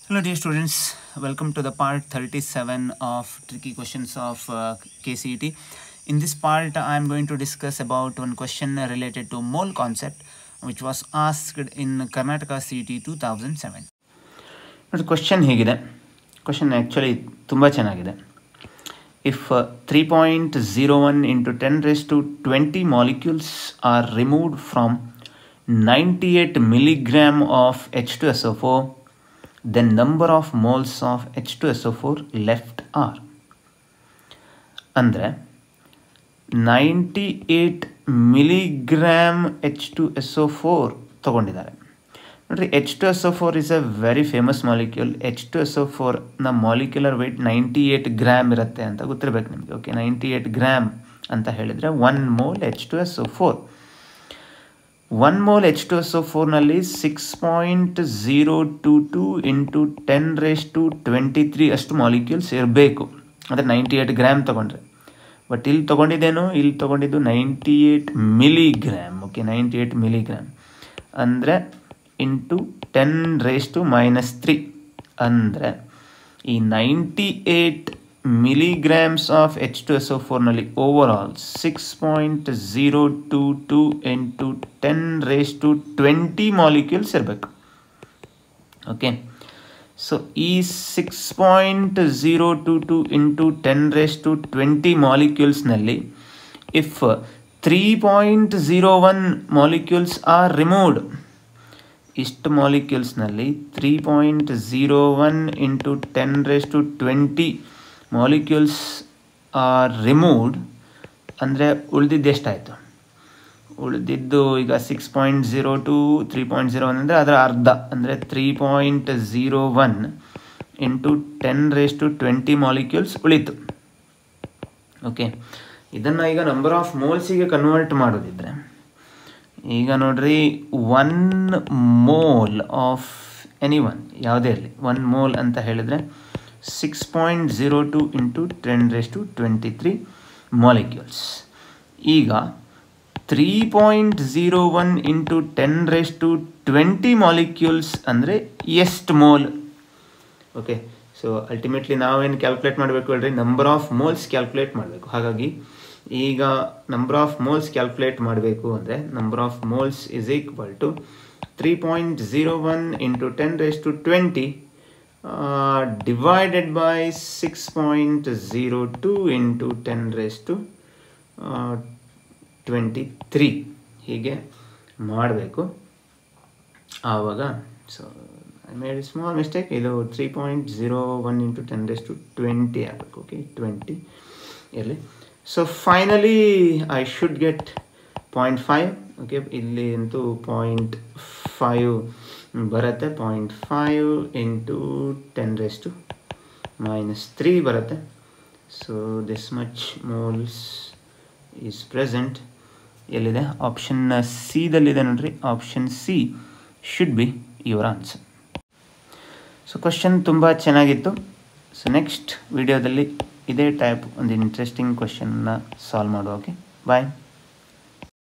Hello dear students, welcome to the part 37 of tricky questions of uh, KCET. In this part I am going to discuss about one question related to mole concept which was asked in Karnataka CET 2007. ನೋಡಿ question ಹೇಗಿದೆ question actually ತುಂಬ ಚೆನ್ನಾಗಿದೆ if three point zero one into ten raise to twenty molecules are removed from ninety eight milligram of H two S O four then number of moles of H two S O four left are ಅಂದರೆ ninety eight milligram H two S O four ತೊಗೊಂಡಿದ್ದಾರೆ ನೋಡಿರಿ H two S O four is a very famous molecule H two S O ಫೋರ್ನ molecular weight ninety eight gram ಇರುತ್ತೆ ಅಂತ ಗೊತ್ತಿರಬೇಕು ನಿಮಗೆ okay ninety eight gram ಅಂತ ಹೇಳಿದರೆ one mole H two S O four one mole H two S O ಫೋರ್ನಲ್ಲಿ six point zero two two into ten raise to twenty three ಅಷ್ಟು molecules ಇರಬೇಕು ಅಂದರೆ ನೈಂಟಿ ಏಟ್ ಗ್ರಾಮ್ ತೊಗೊಂಡ್ರೆ but ಇಲ್ಲಿ ತೊಗೊಂಡಿದ್ದೇನು ಇಲ್ಲಿ ತೊಗೊಂಡಿದ್ದು ninety eight milligram okay ninety eight milligram ಅಂದರೆ into ten raise to minus three ಅಂದರೆ ಈ ninety eight milligrams of H two S O ಫೋರ್ನಲ್ಲಿ over all six point zero two two into ten raise to twenty molecules ಇರಬೇಕು okay so ಈ six point zero two two into ten raise to twenty ಮಾಲಿಕ್ಯೂಲ್ಸ್ನಲ್ಲಿ if three point zero one molecules are removed ಇಷ್ಟು ಮಾಲಿಕ್ಯೂಲ್ಸ್ನಲ್ಲಿ three point zero one into ten raise to twenty molecules are removed ಅಂದರೆ ಉಳಿದಿದ್ದು ಎಷ್ಟಾಯಿತು ಉಳಿದಿದ್ದು ಈಗ six point zero two three point zero one ಅಂದರೆ ಅದರ ಅರ್ಧ ಅಂದರೆ three point zero one into ten raise to twenty molecules ಉಳಿತು ಓಕೆ ಇದನ್ನು ಈಗ ನಂಬರ್ ಆಫ್ ಮೋಲ್ಸಿಗೆ ಕನ್ವರ್ಟ್ ಮಾಡೋದಿದ್ರೆ ಈಗ ನೋಡ್ರಿ one mole of any one ಯಾವುದೇ ಇರಲಿ ಒನ್ ಮೋಲ್ ಅಂತ ಹೇಳಿದರೆ six point zero two into ten raise to twenty three molecules ಈಗ three point zero one into ten raise to twenty molecules ಅಂದರೆ ಎಷ್ಟು ಮೋಲ್ ಓಕೆ ಸೊ ಅಲ್ಟಿಮೇಟ್ಲಿ ನಾವೇನು calculate ಮಾಡಬೇಕು ಹೇಳ್ರಿ ನಂಬರ್ ಆಫ್ ಮೋಲ್ಸ್ ಕ್ಯಾಲ್ಕುಲೇಟ್ ಮಾಡಬೇಕು ಹಾಗಾಗಿ ಈಗ ನಂಬರ್ ಆಫ್ ಮೋಲ್ಸ್ ಕ್ಯಾಲ್ಕುಲೇಟ್ ಮಾಡಬೇಕು ಅಂದರೆ number of moles is equal to three point zero one into ten raise to twenty divided by six point zero two into ten raise to twenty three ಹೀಗೆ ಮಾಡಬೇಕು ಆವಾಗ so I made small mistake ಇದು three point zero one into ten raise to twenty ಆಗಬೇಕು okay twenty ಇರಲಿ so finally I should get point five okay ಇಲ್ಲಿ ಅಂತೂ point five ಬರುತ್ತೆ point five into ten raise to minus three ಬರುತ್ತೆ so this much moles is present ಎಲ್ಲಿದೆ option ಸಿದಲ್ಲಿದೆ ನೋಡ್ರಿ option C should be your answer so question ತುಂಬ ಚೆನ್ನಾಗಿತ್ತು so next ವಿಡಿಯೋದಲ್ಲಿ ಇದೇ ಟೈಪ್ ಒಂದು ಇಂಟ್ರೆಸ್ಟಿಂಗ್ ಕ್ವಶನ್ನ ಸಾಲ್ವ್ ಮಾಡುವ ಓಕೆ ಬಾಯ್